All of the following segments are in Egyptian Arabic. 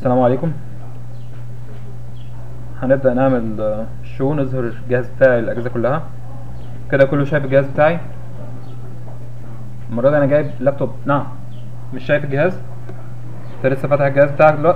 السلام عليكم هنبدأ نعمل شو نظهر الجهاز بتاعي الأجهزة كلها كده كله شايف الجهاز بتاعي المرة دي أنا جايب لابتوب نعم مش شايف الجهاز أنت لسه فاتح الجهاز بتاعك دلوقتي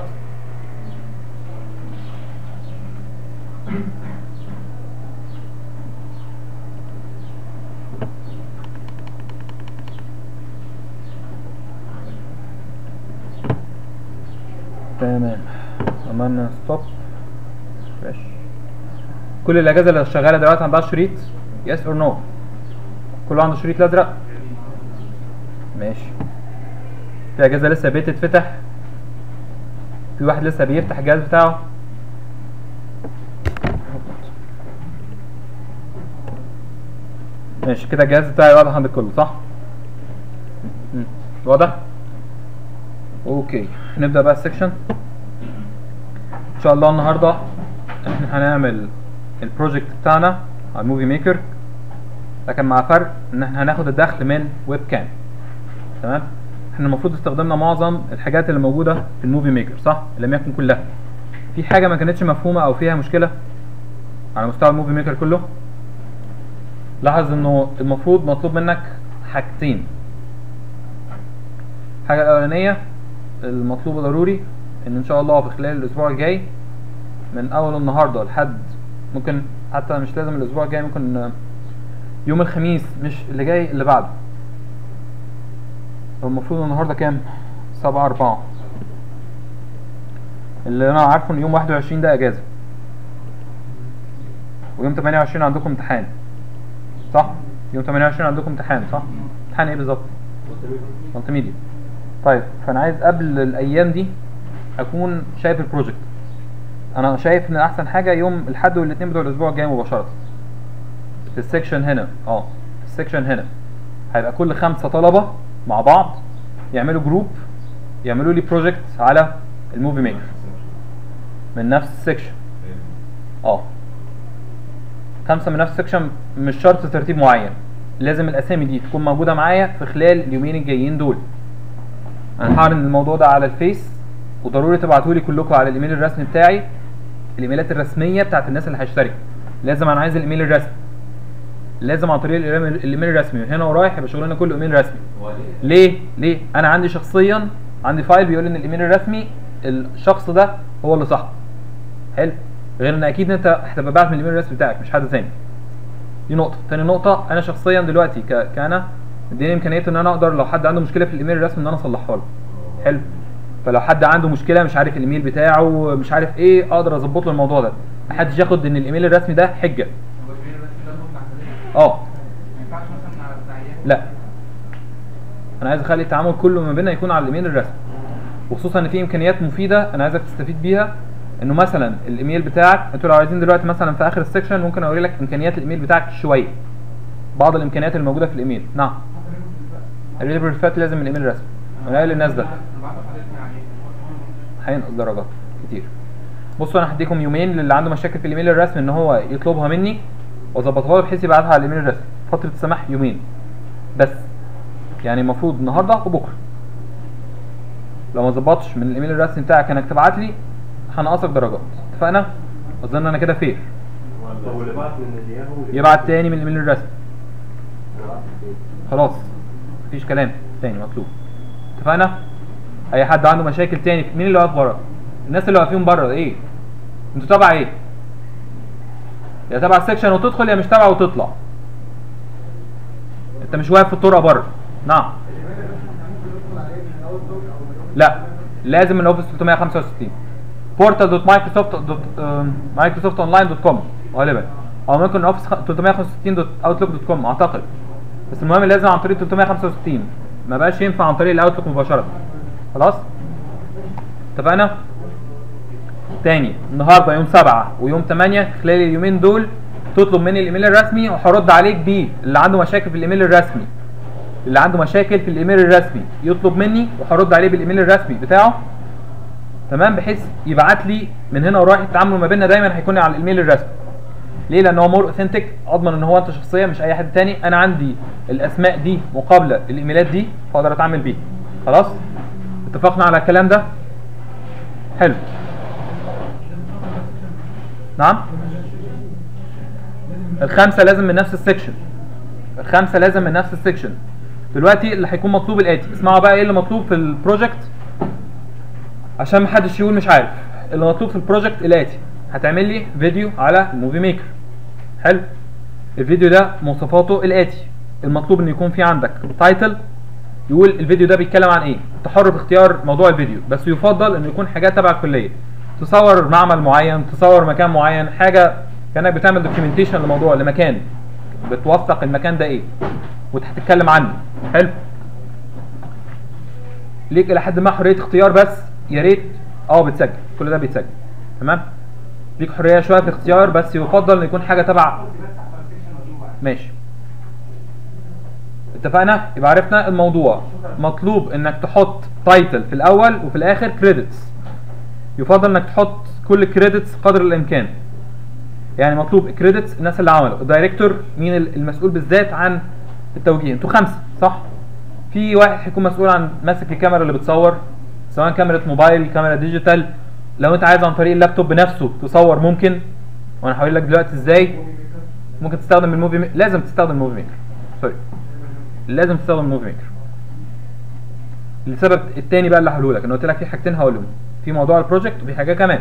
تمام عملنا ستوب فريش كل الاجهزه اللي شغاله دلوقتي عندها شريط يس اور نو كله عنده شريط الازرق ماشي في اجهزه لسه بتتفتح في واحد لسه بيفتح الجهاز بتاعه ماشي كده الجهاز بتاعي واضح عند الكل صح مم. واضح اوكي نبدا بقى السكشن ان شاء الله النهارده احنا هنعمل البروجكت بتاعنا على الموفي ميكر لكن مع فرق ان احنا هناخد الدخل من ويب كام تمام احنا المفروض استخدمنا معظم الحاجات اللي موجوده في الموفي ميكر صح لم يكن كلها في حاجه ما كانتش مفهومه او فيها مشكله على مستوى الموفي ميكر كله لاحظ انه المفروض مطلوب منك حاجتين الحاجه الاولانيه المطلوب ضروري ان ان شاء الله في خلال الاسبوع الجاي من اول النهارده لحد ممكن حتى مش لازم الاسبوع الجاي ممكن يوم الخميس مش اللي جاي اللي بعده هو المفروض النهارده كام سبعة أربعة اللي أنا عارفه إن يوم واحد وعشرين ده أجازة ويوم تمانية وعشرين عندكم امتحان صح؟ يوم تمانية وعشرين عندكم امتحان صح؟ امتحان إيه بالظبط؟ مالتي ميديا طيب فأنا عايز قبل الأيام دي أكون شايف البروجكت أنا شايف إن أحسن حاجة يوم الحد والاثنين بتوع الأسبوع الجاي مباشرة في السكشن هنا اه في السكشن هنا هيبقى كل خمسة طلبة مع بعض يعملوا جروب يعملوا لي بروجكت على الموفي ميكر من نفس السكشن اه خمسة من نفس السكشن مش شرط ترتيب معين لازم الاسامي دي تكون موجودة معايا في خلال اليومين الجايين دول انا هعلن الموضوع ده على الفيس وضروري تبعتوا لي كلكم على الايميل الرسمي بتاعي الايميلات الرسميه بتاعت الناس اللي هيشترك لازم انا عايز الايميل الرسمي لازم عن طريق الايميل الرسمي من هنا ورايح يبقى شغلنا كله ايميل رسمي ليه ليه انا عندي شخصيا عندي فايل بيقول ان الايميل الرسمي الشخص ده هو اللي صح حلو غير ان اكيد انت هتبقى باعت من الايميل الرسمي بتاعك مش حد تاني دي نقطه تاني نقطه انا شخصيا دلوقتي ك... كانا اديني امكانيه ان انا اقدر لو حد عنده مشكله في الايميل الرسمي ان انا اصلحها له حلو فلو حد عنده مشكله مش عارف الايميل بتاعه مش عارف ايه اقدر اظبط له الموضوع ده محدش ياخد ان الايميل الرسمي ده حجه اه لا انا عايز اخلي التعامل كله ما بيننا يكون على الايميل الرسمي وخصوصا ان في امكانيات مفيده انا عايزك تستفيد بيها انه مثلا الايميل بتاعك انتوا لو عايزين دلوقتي مثلا في اخر السكشن ممكن اوري لك امكانيات الايميل بتاعك شويه بعض الامكانيات اللي موجوده في الايميل نعم الريليفر فات لازم الايميل الرسمي انا قايل للناس ده هينقص درجات كتير بصوا انا هديكم يومين للي عنده مشاكل في الايميل الرسمي ان هو يطلبها مني واظبطها له بحيث يبعتها على الايميل الرسمي فتره السماح يومين بس يعني المفروض النهارده وبكره لو ما ظبطتش من الايميل الرسمي بتاعك انك تبعت لي هنقصك درجات اتفقنا اظن انا كده فير يبعت تاني من الايميل الرسمي خلاص مفيش كلام تاني مطلوب اتفقنا اي حد عنده مشاكل تاني مين اللي واقف بره الناس اللي واقفين بره ايه انتوا تبع ايه يا تبع السكشن وتدخل يا مش تبع وتطلع انت مش واقف في الطرقه بره نعم لا لازم من اوفيس 365 بورتال دوت مايكروسوفت دوت مايكروسوفت اونلاين دوت كوم غالبا او ممكن اوفيس 365 دوت اوتلوك دوت كوم اعتقد بس المهم لازم عن طريق 365 ما بقاش ينفع عن طريق الاوتلوك مباشره خلاص اتفقنا تاني النهارده يوم 7 ويوم 8 خلال اليومين دول تطلب مني الايميل الرسمي وهرد عليك بيه اللي عنده مشاكل في الايميل الرسمي اللي عنده مشاكل في الايميل الرسمي يطلب مني وهرد عليه بالايميل الرسمي بتاعه تمام بحيث يبعت لي من هنا ورايح التعامل ما بيننا دايما هيكون على الايميل الرسمي ليه لان هو مور اوثنتيك اضمن ان هو انت شخصيه مش اي حد تاني انا عندي الاسماء دي مقابله الايميلات دي فاقدر اتعامل بيه خلاص اتفقنا على الكلام ده حلو نعم الخمسه لازم من نفس السكشن الخمسه لازم من نفس السكشن دلوقتي اللي هيكون مطلوب الاتي اسمعوا بقى ايه اللي مطلوب في البروجكت عشان محدش يقول مش عارف اللي مطلوب في البروجكت الاتي هتعمل لي فيديو على الموفي ميكر حلو الفيديو ده مواصفاته الاتي المطلوب ان يكون في عندك تايتل يقول الفيديو ده بيتكلم عن ايه انت حر في اختيار موضوع الفيديو بس يفضل انه يكون حاجات تبع الكليه تصور معمل معين تصور مكان معين حاجه كانك بتعمل دوكيومنتيشن لموضوع لمكان بتوثق المكان ده ايه وهتتكلم عنه حلو ليك الى حد ما حريه اختيار بس يا ريت اه بتسجل كل ده بيتسجل تمام ليك حريه شويه في الاختيار بس يفضل ان يكون حاجه تبع ماشي اتفقنا يبقى عرفنا الموضوع مطلوب انك تحط تايتل في الاول وفي الاخر كريدتس يفضل انك تحط كل كريدتس قدر الامكان يعني مطلوب كريدتس الناس اللي عملوا الدايركتور مين المسؤول بالذات عن التوجيه انتوا خمسه صح في واحد هيكون مسؤول عن ماسك الكاميرا اللي بتصور سواء كاميرا موبايل كاميرا ديجيتال لو انت عايز عن طريق اللابتوب بنفسه تصور ممكن وانا هقول لك دلوقتي ازاي ممكن تستخدم الموفي ميكر لازم تستخدم الموفي ميكر سوري لازم تستخدم الموفي ميكر السبب التاني بقى اللي هقوله لك انا قلت لك في حاجتين هقولهم في موضوع البروجكت وفي حاجه كمان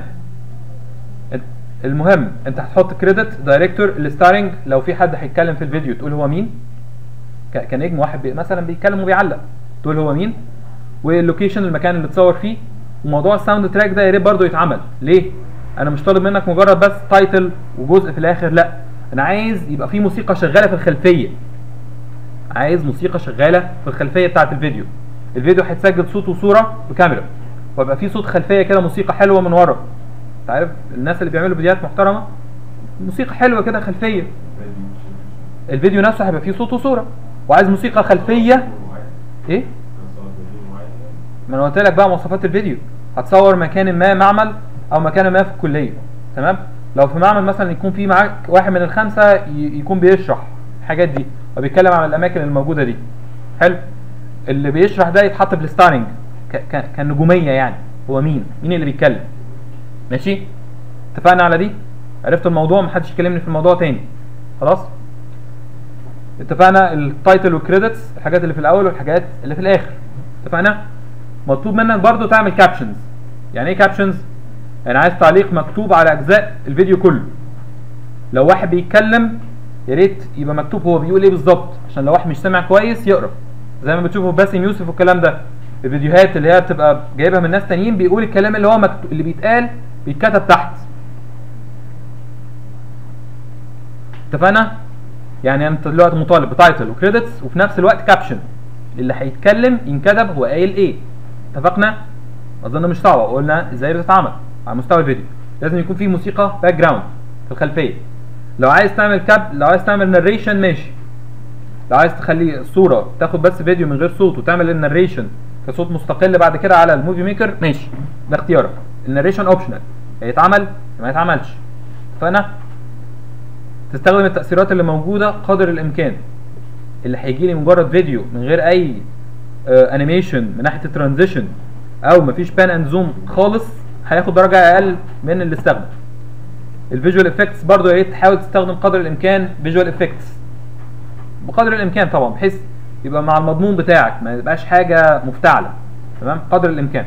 المهم انت هتحط كريدت دايركتور الستارنج لو في حد هيتكلم في الفيديو تقول هو مين كنجم واحد بي مثلا بيتكلم وبيعلق تقول هو مين واللوكيشن المكان اللي اتصور فيه وموضوع الساوند تراك ده يا ريت برضه يتعمل ليه انا مش طالب منك مجرد بس تايتل وجزء في الاخر لا انا عايز يبقى في موسيقى شغاله في الخلفيه عايز موسيقى شغاله في الخلفيه بتاعه الفيديو الفيديو هيتسجل صوت وصوره بكاميرا ويبقى في صوت خلفيه كده موسيقى حلوه من ورا انت عارف الناس اللي بيعملوا فيديوهات محترمه موسيقى حلوه كده خلفيه الفيديو نفسه هيبقى فيه صوت وصوره وعايز موسيقى خلفيه ايه ما انا قلت لك بقى مواصفات الفيديو هتصور مكان ما معمل او مكان ما في الكليه تمام لو في معمل مثلا يكون في معاك واحد من الخمسه يكون بيشرح الحاجات دي وبيتكلم عن الاماكن الموجوده دي حلو اللي بيشرح ده يتحط في الستارنج كنجوميه يعني هو مين مين اللي بيتكلم ماشي اتفقنا على دي عرفت الموضوع محدش يكلمني في الموضوع تاني خلاص اتفقنا التايتل والكريدتس الحاجات اللي في الاول والحاجات اللي في الاخر اتفقنا مطلوب منك برضو تعمل كابشنز يعني ايه كابشنز يعني عايز تعليق مكتوب على اجزاء الفيديو كله لو واحد بيتكلم يا ريت يبقى مكتوب هو بيقول ايه بالظبط عشان لو واحد مش سامع كويس يقرا زي ما بتشوفوا في باسم يوسف والكلام ده الفيديوهات اللي هي بتبقى جايبها من ناس تانيين بيقول الكلام اللي هو مكتوب اللي بيتقال بيتكتب تحت اتفقنا يعني انت دلوقتي مطالب بتايتل وكريدتس وفي نفس الوقت كابشن اللي هيتكلم ينكتب هو قايل ايه اتفقنا اظن مش صعبه قلنا ازاي بتتعمل على مستوى الفيديو لازم يكون في موسيقى باك جراوند في الخلفيه لو عايز تعمل كاب لو عايز تعمل ناريشن ماشي لو عايز تخلي الصوره تاخد بس فيديو من غير صوت وتعمل الناريشن كصوت مستقل بعد كده على الموفي ميكر ماشي ده اختيارك الناريشن اوبشنال هيتعمل ما يتعملش اتفقنا تستخدم التاثيرات اللي موجوده قدر الامكان اللي هيجي لي مجرد فيديو من غير اي انيميشن من ناحيه الترانزيشن او مفيش بان اند زوم خالص هياخد درجه اقل من اللي استخدم الفيجوال افكتس برضو يا ريت تحاول تستخدم قدر الامكان فيجوال افكتس بقدر الامكان طبعا بحيث يبقى مع المضمون بتاعك ما يبقاش حاجه مفتعله تمام قدر الامكان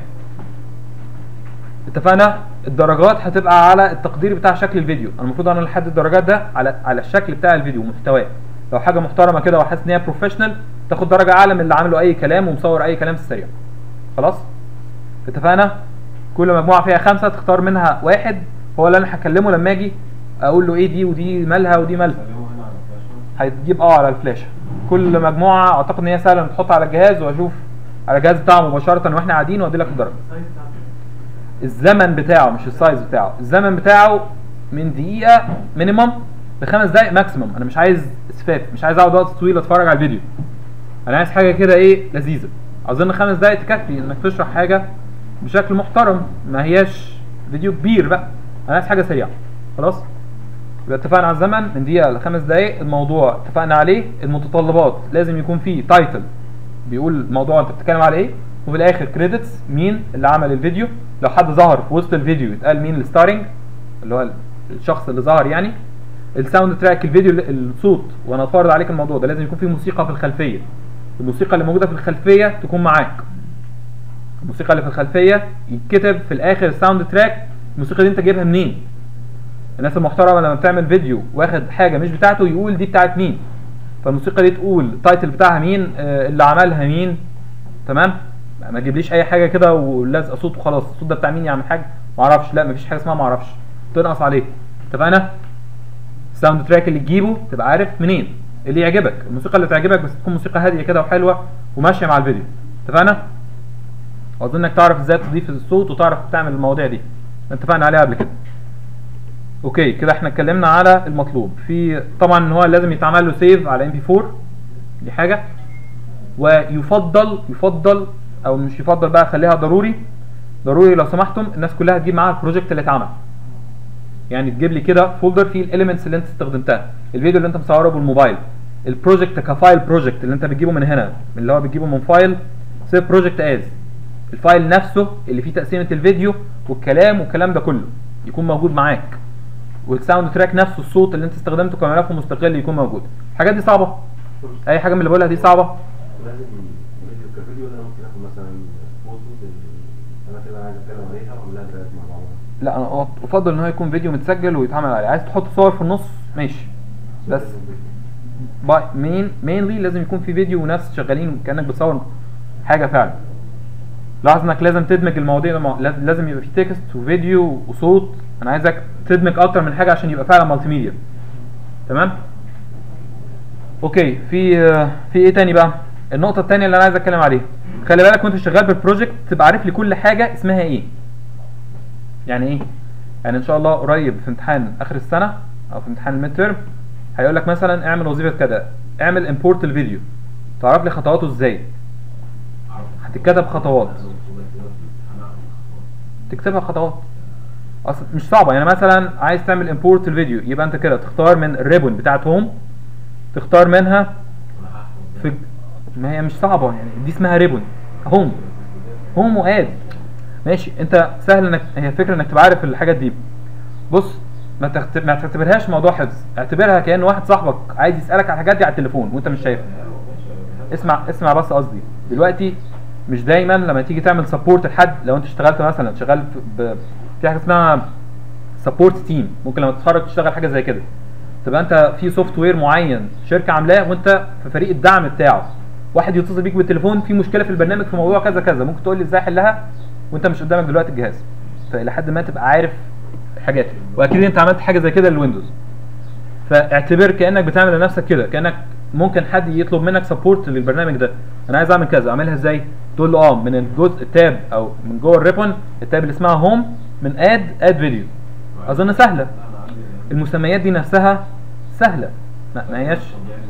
اتفقنا الدرجات هتبقى على التقدير بتاع شكل الفيديو انا المفروض انا احدد الدرجات ده على على الشكل بتاع الفيديو ومحتواه لو حاجه محترمه كده وحاسس ان هي بروفيشنال تاخد درجه اعلى من اللي عامله اي كلام ومصور اي كلام في السريع خلاص اتفقنا كل مجموعه فيها خمسه تختار منها واحد هو اللي انا هكلمه لما اجي اقول له ايه دي ودي مالها ودي مالها هيتجيب اه على الفلاشه كل مجموعه اعتقد ان هي سهله تحطها على الجهاز واشوف على الجهاز بتاعه مباشره واحنا قاعدين وادي لك الدرجه الزمن بتاعه مش السايز بتاعه الزمن بتاعه من دقيقه مينيمم لخمس دقائق ماكسيمم انا مش عايز اسفاف مش عايز اقعد وقت طويل اتفرج على الفيديو انا عايز حاجه كده ايه لذيذه اظن خمس دقائق تكفي انك تشرح حاجه بشكل محترم ما هياش فيديو كبير بقى انا عايز حاجه سريعه خلاص يبقى اتفقنا على الزمن من دقيقه لخمس دقائق الموضوع اتفقنا عليه المتطلبات لازم يكون فيه تايتل بيقول الموضوع انت بتتكلم على ايه وفي الاخر كريدتس مين اللي عمل الفيديو لو حد ظهر في وسط الفيديو يتقال مين الستارنج اللي هو الشخص اللي ظهر يعني الساوند تراك الفيديو الصوت وانا افرض عليك الموضوع ده لازم يكون في موسيقى في الخلفيه الموسيقى اللي موجوده في الخلفيه تكون معاك الموسيقى اللي في الخلفيه يتكتب في الاخر الساوند تراك الموسيقى دي انت جايبها منين الناس المحترمه لما بتعمل فيديو واخد حاجه مش بتاعته يقول دي بتاعت مين فالموسيقى دي تقول التايتل بتاعها مين آه، اللي عملها مين تمام ما تجيبليش اي حاجه كده ولازقه صوت وخلاص الصوت ده بتاع مين يا عم الحاج ما اعرفش لا مفيش حاجه اسمها ما اعرفش تنقص عليه اتفقنا الساوند تراك اللي تجيبه تبقى عارف منين اللي يعجبك الموسيقى اللي تعجبك بس تكون موسيقى هاديه كده وحلوه وماشيه مع الفيديو اتفقنا واظن انك تعرف ازاي تضيف الصوت وتعرف تعمل المواضيع دي اتفقنا عليها قبل كده اوكي كده احنا اتكلمنا على المطلوب في طبعا ان هو لازم يتعمل له سيف على ام بي 4 دي حاجه ويفضل يفضل او مش يفضل بقى خليها ضروري ضروري لو سمحتم الناس كلها تجيب معاها البروجكت اللي اتعمل يعني تجيب لي كده فولدر فيه الاليمنتس اللي انت استخدمتها الفيديو اللي انت مصوره بالموبايل البروجكت كفايل بروجكت اللي انت بتجيبه من هنا من اللي هو بتجيبه من فايل سيف بروجكت از الفايل نفسه اللي فيه تقسيمه الفيديو والكلام والكلام ده كله يكون موجود معاك والساوند تراك نفسه الصوت اللي انت استخدمته كملف مستقل يكون موجود الحاجات دي صعبه اي حاجه من اللي بقولها دي صعبه لازم فيديو كفيديو ولا ممكن اخد مثلا فوتو انا كده عايز اتكلم عليها واعملها دراج مع بعض لا انا افضل ان هو يكون فيديو متسجل ويتعمل عليه عايز تحط صور في النص ماشي بس مين مينلي لازم يكون في فيديو وناس شغالين كانك بتصور حاجه فعلا لاحظ انك لازم تدمج المواضيع مع... لاز- لازم يبقى في تكست وفيديو وصوت انا عايزك تدمج اكتر من حاجه عشان يبقى فعلا مالتي ميديا تمام اوكي في آه، في ايه تاني بقى النقطه التانية اللي انا عايز اتكلم عليها خلي بالك وانت شغال بالبروجكت تبقى عارف لي كل حاجه اسمها ايه يعني ايه يعني ان شاء الله قريب في امتحان اخر السنه او في امتحان الميد تيرم هيقول لك مثلا اعمل وظيفه كذا اعمل امبورت الفيديو تعرف لي خطواته ازاي هتتكتب خطوات تكتبها خطوات اصل مش صعبه يعني مثلا عايز تعمل امبورت الفيديو يبقى انت كده تختار من الريبون بتاعت هوم تختار منها في ما هي مش صعبه يعني دي اسمها ريبون هوم هوم واد ماشي انت سهل انك هي فكره انك تبقى عارف الحاجات دي بص ما تختب... ما تعتبرهاش موضوع حفظ اعتبرها كأن واحد صاحبك عايز يسألك على الحاجات دي على التليفون وانت مش شايفها اسمع اسمع بس قصدي دلوقتي مش دايما لما تيجي تعمل سبورت لحد لو انت اشتغلت مثلا شغال في, ب... في حاجه اسمها سبورت تيم ممكن لما تتخرج تشتغل حاجه زي كده تبقى انت في سوفت وير معين شركه عاملاه وانت في فريق الدعم بتاعه واحد يتصل بيك بالتليفون في مشكله في البرنامج في موضوع كذا كذا ممكن تقول لي ازاي احلها وانت مش قدامك دلوقتي الجهاز فالى حد ما تبقى عارف حاجات واكيد انت عملت حاجه زي كده للويندوز فاعتبر كانك بتعمل لنفسك كده كانك ممكن حد يطلب منك سبورت للبرنامج ده انا عايز اعمل كذا اعملها ازاي تقول له اه من الجزء التاب او من جوه الريبون التاب اللي اسمها هوم من اد اد فيديو اظن سهله المسميات دي نفسها سهله ما ما هياش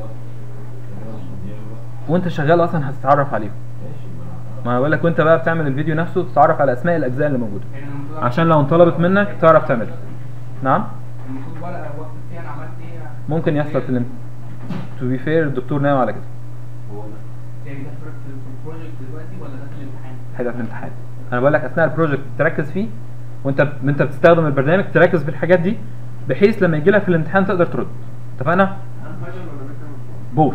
وانت شغال اصلا هتتعرف عليهم ما انا بقول لك وانت بقى بتعمل الفيديو نفسه تتعرف على اسماء الاجزاء اللي موجوده يعني المفروض عشان لو انطلبت منك تعرف تعملها نعم المفروض ورقه واكتب فيها انا عملت ايه ممكن يحصل في تو بي فير الدكتور ناوي على كده هو ده يعني ده في في البروجكت دلوقتي ولا ده في الامتحان؟ هيبقى في الامتحان انا بقول لك اثناء البروجكت تركز فيه وانت انت بتستخدم البرنامج تركز في الحاجات دي بحيث لما يجي لك في الامتحان تقدر ترد اتفقنا انا فاينل ولا ميد بوث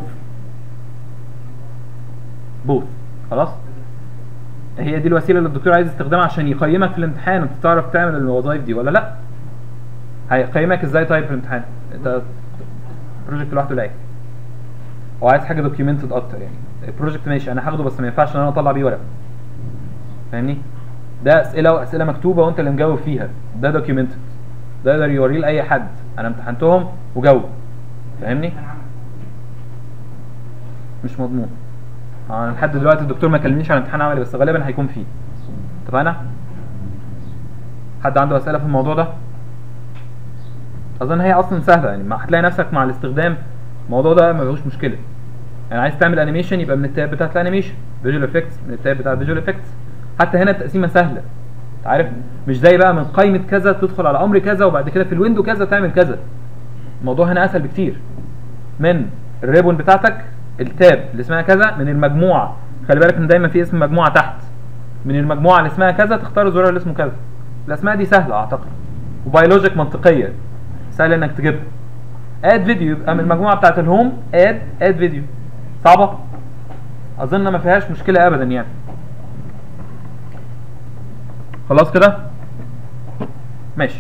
بوث خلاص هي دي الوسيله اللي الدكتور عايز يستخدمها عشان يقيمك في الامتحان انت تعرف تعمل الوظائف دي ولا لا هيقيمك ازاي طيب في الامتحان انت البروجكت لوحده لا هو عايز حاجه دوكيومنتد اكتر يعني البروجكت ماشي انا هاخده بس ما ينفعش ان انا اطلع بيه ورق فاهمني ده اسئله واسئله مكتوبه وانت اللي مجاوب فيها ده دوكيومنتد ده يقدر يوريه لاي حد انا امتحنتهم وجاوب فاهمني كان عمل مش مضمون انا لحد دلوقتي الدكتور ما كلمنيش عن امتحان عملي بس غالبا هيكون فيه اتفقنا حد عنده اسئله في الموضوع ده اظن هي اصلا سهله يعني ما هتلاقي نفسك مع الاستخدام الموضوع ده ما فيهوش مشكله يعني عايز تعمل انيميشن يبقى من التاب بتاعت الانيميشن فيجوال افكتس من التاب بتاع فيجوال افكتس حتى هنا التقسيمه سهله انت عارف مش زي بقى من قائمه كذا تدخل على امر كذا وبعد كده في الويندو كذا تعمل كذا الموضوع هنا اسهل بكتير من الريبون بتاعتك التاب اللي اسمها كذا من المجموعه خلي بالك ان دايما في اسم مجموعه تحت من المجموعه اللي اسمها كذا تختار الزرار اللي اسمه كذا الاسماء دي سهله اعتقد وبيولوجيك منطقيه سهل انك تجيبها اد فيديو يبقى من المجموعه بتاعت الهوم اد اد فيديو صعبه اظن ما فيهاش مشكله ابدا يعني خلاص كده ماشي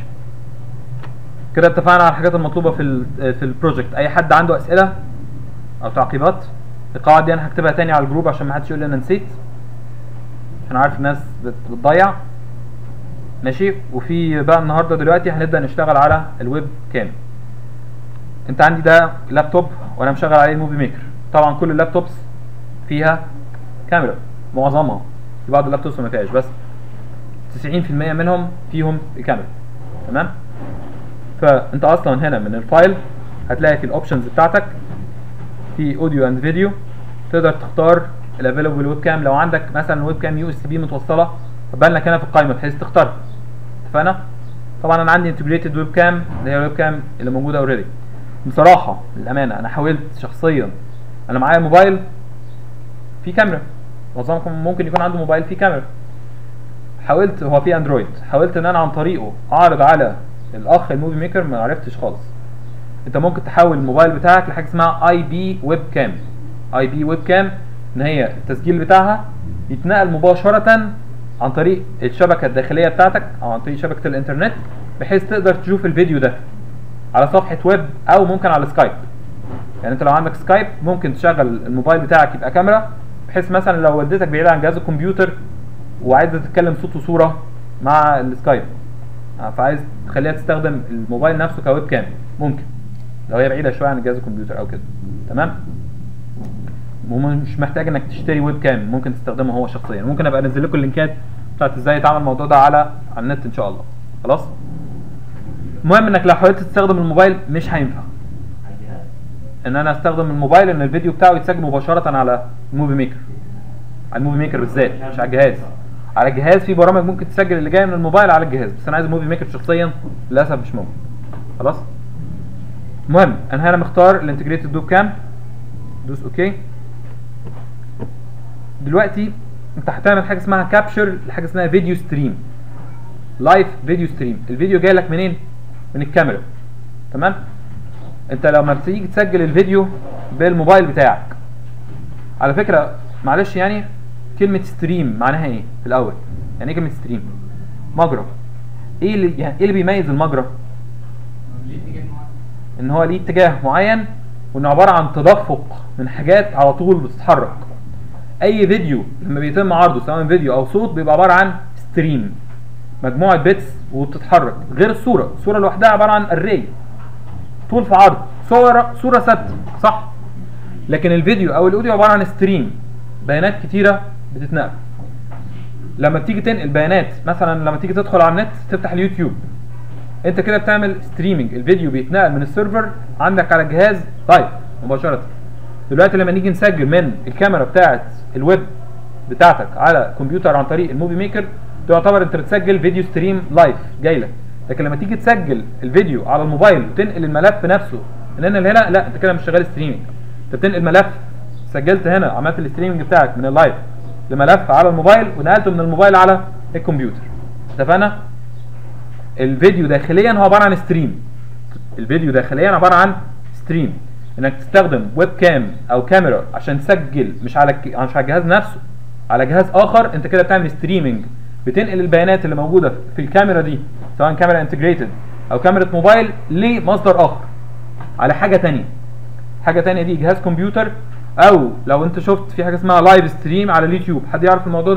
كده اتفقنا على الحاجات المطلوبه في ال في البروجكت اي حد عنده اسئله او تعقيبات القواعد دي انا هكتبها تاني على الجروب عشان ما حدش يقول لي انا نسيت عشان عارف الناس بت- بتضيع ماشي وفي بقى النهارده دلوقتي هنبدا نشتغل على الويب كام انت عندي ده لابتوب وانا مشغل عليه الموفي ميكر طبعا كل اللابتوبس فيها كاميرا معظمها في بعض اللابتوبس ما فيهاش بس 90% منهم فيهم كاميرا تمام فانت اصلا هنا من الفايل هتلاقي في الاوبشنز بتاعتك في اوديو اند فيديو تقدر تختار الافيلبل ويب كام لو عندك مثلا ويب كام يو اس بي متوصله فبان لك هنا في القائمه بحيث تختارها اتفقنا طبعا انا عندي انتجريتد ويب كام اللي هي الويب كام اللي موجوده اوريدي بصراحه للامانه انا حاولت شخصيا انا معايا موبايل فيه كاميرا معظمكم ممكن يكون عنده موبايل فيه كاميرا حاولت هو فيه اندرويد حاولت ان انا عن طريقه اعرض على الاخ الموفي ميكر ما عرفتش خالص انت ممكن تحول الموبايل بتاعك لحاجه اسمها اي بي ويب كام اي بي ويب كام ان هي التسجيل بتاعها يتنقل مباشره عن طريق الشبكه الداخليه بتاعتك او عن طريق شبكه الانترنت بحيث تقدر تشوف الفيديو ده على صفحه ويب او ممكن على سكايب يعني انت لو عندك سكايب ممكن تشغل الموبايل بتاعك يبقى كاميرا بحيث مثلا لو وديتك بعيد عن جهاز الكمبيوتر وعايز تتكلم صوت وصوره مع السكايب آه، فعايز تخليها تستخدم الموبايل نفسه كويب كام ممكن لو هي بعيده شويه عن جهاز الكمبيوتر او كده تمام ومش محتاج انك تشتري ويب كام ممكن تستخدمه هو شخصيا ممكن ابقى انزل لكم اللينكات بتاعت ازاي يتعمل الموضوع ده على على النت ان شاء الله خلاص المهم انك لو حاولت تستخدم الموبايل مش هينفع ان انا استخدم الموبايل ان الفيديو بتاعه يتسجل مباشره على الموفي ميكر على الموفي ميكر بالذات مش على الجهاز على الجهاز في برامج ممكن تسجل اللي جاي من الموبايل على الجهاز بس انا عايز الموفي ميكر شخصيا للاسف مش ممكن خلاص المهم انا هنا مختار الانتجريتد دوب كام دوس اوكي دلوقتي انت هتعمل حاجه اسمها كابشر لحاجه اسمها فيديو ستريم لايف فيديو ستريم الفيديو جاي لك منين من الكاميرا تمام انت لما بتيجي تسجل الفيديو بالموبايل بتاعك على فكره معلش يعني كلمه ستريم معناها ايه في الاول يعني ايه كلمه ستريم مجرى ايه اللي يعني ايه اللي بيميز المجرى ليه اتجاه معين؟ ان هو ليه اتجاه معين وانه عباره عن تدفق من حاجات على طول بتتحرك اي فيديو لما بيتم عرضه سواء فيديو او صوت بيبقى عباره عن ستريم مجموعه بيتس وبتتحرك غير الصوره الصوره لوحدها عباره عن اري طول في عرض صوره صوره ثابته صح لكن الفيديو او الاوديو عباره عن ستريم بيانات كتيره بتتنقل لما بتيجي تنقل بيانات مثلا لما تيجي تدخل على النت تفتح اليوتيوب انت كده بتعمل ستريمنج الفيديو بيتنقل من السيرفر عندك على الجهاز لايف مباشره دلوقتي لما نيجي نسجل من الكاميرا بتاعه الويب بتاعتك على كمبيوتر عن طريق الموفي ميكر تعتبر انت بتسجل فيديو ستريم لايف جاي لك لكن لما تيجي تسجل الفيديو على الموبايل وتنقل الملف نفسه من هنا لهنا لا انت كده مش شغال ستريمنج انت بتنقل ملف سجلت هنا عملت الستريمنج بتاعك من اللايف لملف على الموبايل ونقلته من الموبايل على الكمبيوتر اتفقنا الفيديو داخليا هو عباره عن ستريم الفيديو داخليا عباره عن ستريم انك تستخدم ويب كام او كاميرا عشان تسجل مش على الك- مش على الجهاز نفسه على جهاز اخر انت كده بتعمل ستريمنج بتنقل البيانات اللي موجوده في الكاميرا دي سواء كاميرا انتجريتد او كاميرا موبايل لمصدر اخر على حاجه تانية حاجه تانية دي جهاز كمبيوتر او لو انت شفت في حاجه اسمها لايف ستريم على اليوتيوب حد يعرف الموضوع ده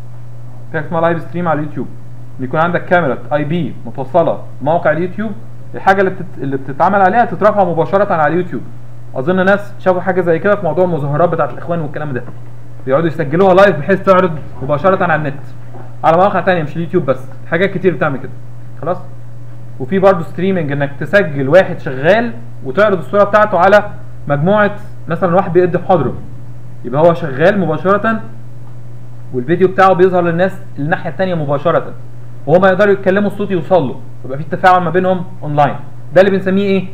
في حاجه اسمها لايف ستريم على اليوتيوب بيكون عندك كاميرا اي بي متوصله بموقع اليوتيوب الحاجه اللي بتت... اللي بتتعمل عليها تترفع مباشره على اليوتيوب اظن ناس شافوا حاجه زي كده في موضوع المظاهرات بتاعت الاخوان والكلام ده بيقعدوا يسجلوها لايف بحيث تعرض مباشره على النت على مواقع تانية مش اليوتيوب بس حاجات كتير بتعمل كده خلاص وفي برضه ستريمنج انك تسجل واحد شغال وتعرض الصوره بتاعته على مجموعه مثلا واحد بيدي محاضره يبقى هو شغال مباشره والفيديو بتاعه بيظهر للناس الناحيه الثانيه مباشره وهما يقدروا يتكلموا الصوت يوصل له يبقى في تفاعل ما بينهم اونلاين ده اللي بنسميه ايه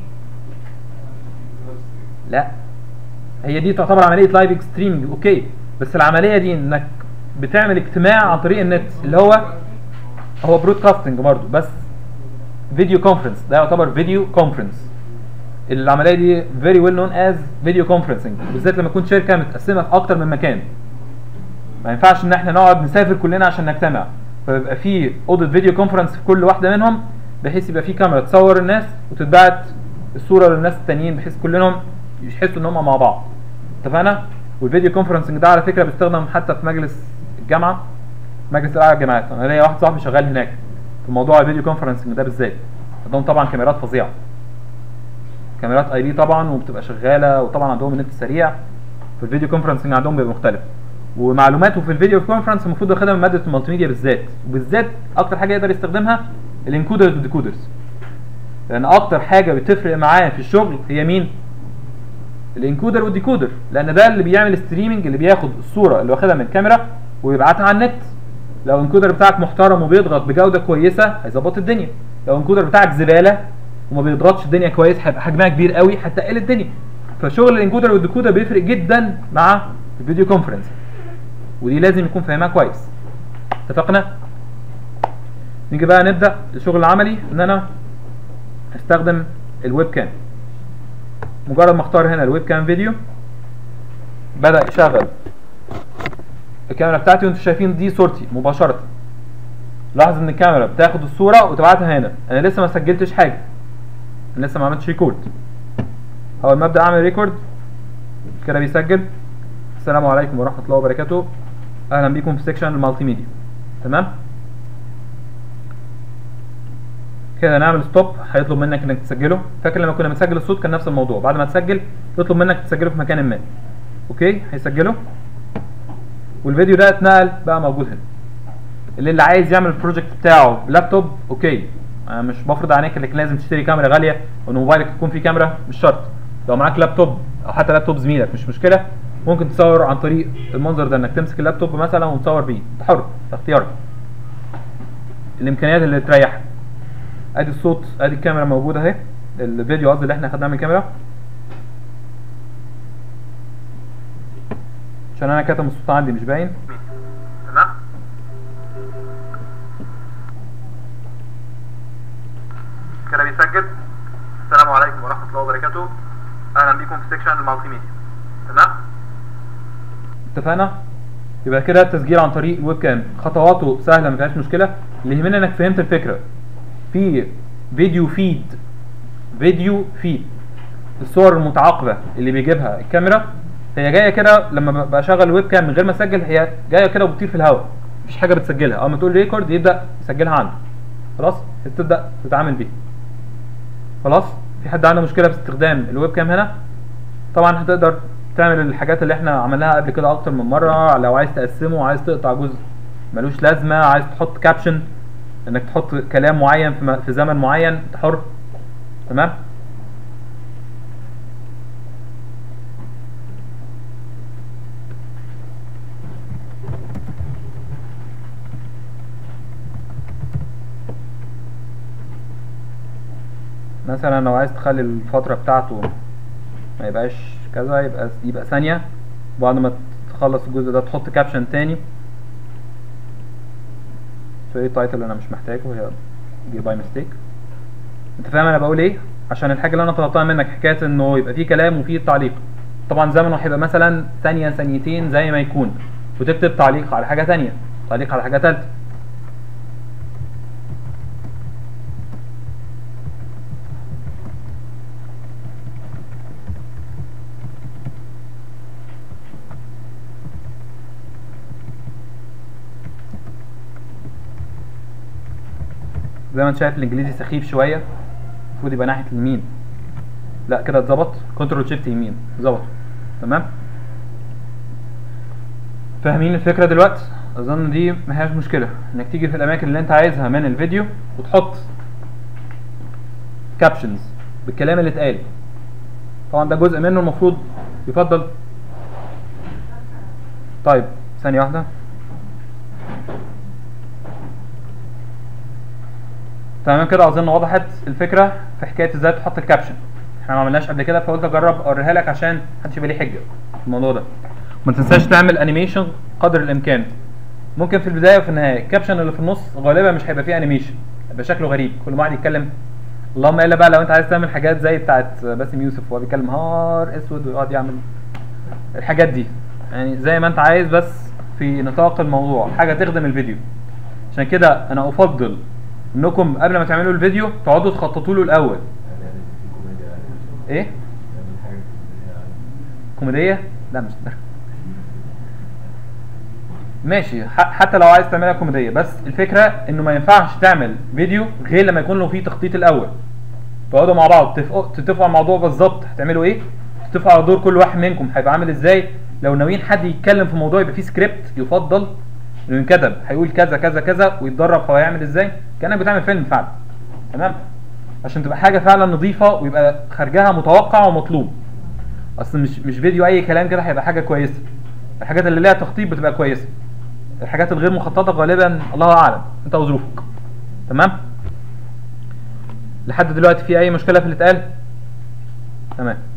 لا هي دي تعتبر عمليه لايف ستريمنج اوكي بس العمليه دي انك بتعمل اجتماع عن طريق النت اللي هو هو برودكاستنج برضه بس فيديو كونفرنس ده يعتبر فيديو كونفرنس العمليه دي فيري ويل نون از فيديو كونفرنسنج بالذات لما تكون شركه متقسمه في اكتر من مكان ما ينفعش ان احنا نقعد نسافر كلنا عشان نجتمع فيبقى في اوضه فيديو كونفرنس في كل واحده منهم بحيث يبقى في كاميرا تصور الناس وتتبعت الصوره للناس التانيين بحيث كلهم يحسوا ان هم مع بعض اتفقنا والفيديو كونفرنسنج ده على فكره بيستخدم حتى في مجلس الجامعه مجلس الاعلى للجامعات انا ليا واحد صاحبي شغال هناك في موضوع الفيديو كونفرنسنج ده بالذات عندهم طبعا كاميرات فظيعه كاميرات اي بي طبعا وبتبقى شغاله وطبعا عندهم النت سريع في الفيديو كونفرنسنج عندهم بيبقى مختلف ومعلوماته في الفيديو كونفرنس المفروض ياخدها من ماده المالتي ميديا بالذات وبالذات اكتر حاجه يقدر يستخدمها الانكودرز والديكودرز لان اكتر حاجه بتفرق معاه في الشغل هي مين الانكودر والديكودر لان ده اللي بيعمل ستريمنج اللي بياخد الصوره اللي واخدها من الكاميرا ويبعتها على النت لو الانكودر بتاعك محترم وبيضغط بجوده كويسه هيظبط الدنيا لو الانكودر بتاعك زباله وما بيضغطش الدنيا كويس هيبقى حجمها كبير قوي هتقل الدنيا فشغل الانكودر والديكودر بيفرق جدا مع الفيديو كونفرنس ودي لازم يكون فاهمها كويس اتفقنا نيجي بقى نبدا الشغل العملي ان انا هستخدم الويب كام مجرد ما اختار هنا الويب كام فيديو بدا يشغل الكاميرا بتاعتي وانتم شايفين دي صورتي مباشره لاحظ ان الكاميرا بتاخد الصوره وتبعتها هنا انا لسه ما سجلتش حاجه انا لسه ما عملتش ريكورد اول ما ابدا اعمل ريكورد كده بيسجل السلام عليكم ورحمه الله وبركاته اهلا بيكم في سيكشن المالتي ميديا تمام كده نعمل ستوب هيطلب منك انك تسجله فاكر لما كنا بنسجل الصوت كان نفس الموضوع بعد ما تسجل يطلب منك تسجله في مكان ما اوكي هيسجله والفيديو ده اتنقل بقى موجود هنا اللي اللي عايز يعمل البروجكت بتاعه بلابتوب اوكي انا مش بفرض عليك انك لازم تشتري كاميرا غاليه وان موبايلك يكون فيه كاميرا مش شرط لو معاك لابتوب او حتى لابتوب زميلك مش مشكله ممكن تصور عن طريق المنظر ده انك تمسك اللابتوب مثلا وتصور بيه انت حر ده اختيارك الامكانيات اللي تريحك ادي الصوت ادي الكاميرا موجوده اهي الفيديو قصدي اللي احنا خدناه من الكاميرا عشان انا كاتم الصوت عندي مش باين تمام كده بيسجل السلام عليكم ورحمه الله وبركاته اهلا بيكم في سيكشن المالتي ميديا تمام اتفقنا يبقى كده التسجيل عن طريق الويب كام خطواته سهله ما فيهاش مشكله اللي يهمنا انك فهمت الفكره في فيديو فيد فيديو فيد الصور المتعاقبه اللي بيجيبها الكاميرا هي جايه كده لما بشغل الويب كام من غير ما اسجل هي جايه كده وبتطير في الهواء مفيش حاجه بتسجلها اول ما تقول ريكورد يبدا يسجلها عنده خلاص تبدا تتعامل بيها خلاص في حد عنده مشكله في استخدام الويب كام هنا طبعا هتقدر تعمل الحاجات اللي احنا عملناها قبل كده اكتر من مره لو عايز تقسمه عايز تقطع جزء ملوش لازمه عايز تحط كابشن انك تحط كلام معين في, م- في زمن معين انت حر تمام مثلا لو عايز تخلي الفترة بتاعته ما يبقاش كذا يبقى يبقى ثانية بعد ما تخلص الجزء ده تحط كابشن تاني في تايتل انا مش محتاجه هي جي باي ميستيك انت فاهم انا بقول ايه عشان الحاجه اللي انا طلبتها منك حكايه انه يبقى فيه كلام وفيه تعليق طبعا زمنه هيبقى مثلا ثانيه ثانيتين زي ما يكون وتكتب تعليق على حاجه ثانيه تعليق على حاجه ثالثه زي ما انت شايف الانجليزي سخيف شويه المفروض يبقى ناحيه اليمين لا كده اتظبط كنترول شيفت يمين ظبط تمام فاهمين الفكره دلوقتي اظن دي ما هياش مشكله انك تيجي في الاماكن اللي انت عايزها من الفيديو وتحط كابشنز بالكلام اللي اتقال طبعا ده جزء منه المفروض يفضل طيب ثانيه واحده تمام كده اظن وضحت الفكره في حكايه ازاي تحط الكابشن احنا ما عملناش قبل كده فقلت اجرب اوريها لك عشان محدش يبقى ليه حجه في الموضوع ده ما تنساش تعمل انيميشن قدر الامكان ممكن في البدايه وفي النهايه الكابشن اللي في النص غالبا مش هيبقى فيه انيميشن هيبقى شكله غريب كل واحد يتكلم اللهم الا بقى لو انت عايز تعمل حاجات زي بتاعت باسم يوسف وهو بيتكلم نهار اسود ويقعد يعمل الحاجات دي يعني زي ما انت عايز بس في نطاق الموضوع حاجه تخدم الفيديو عشان كده انا افضل انكم قبل ما تعملوا الفيديو تقعدوا تخططوا له الاول ايه كوميديه لا مش ماشي ح- حتى لو عايز تعملها كوميديه بس الفكره انه ما ينفعش تعمل فيديو غير لما يكون له فيه تخطيط الاول تقعدوا مع بعض تتفقوا تتفقوا على الموضوع بالظبط هتعملوا ايه تتفقوا على دور كل واحد منكم هيبقى عامل ازاي لو ناويين حد يتكلم في موضوع يبقى فيه سكريبت يفضل انه ينكتب هيقول كذا كذا كذا ويتدرب هو هيعمل ازاي كانك بتعمل فيلم فعلا تمام عشان تبقى حاجه فعلا نظيفه ويبقى خارجها متوقع ومطلوب اصل مش مش فيديو اي كلام كده هيبقى حاجه كويسه الحاجات اللي ليها تخطيط بتبقى كويسه الحاجات الغير مخططه غالبا الله اعلم انت وظروفك تمام لحد دلوقتي في اي مشكله في اللي اتقال تمام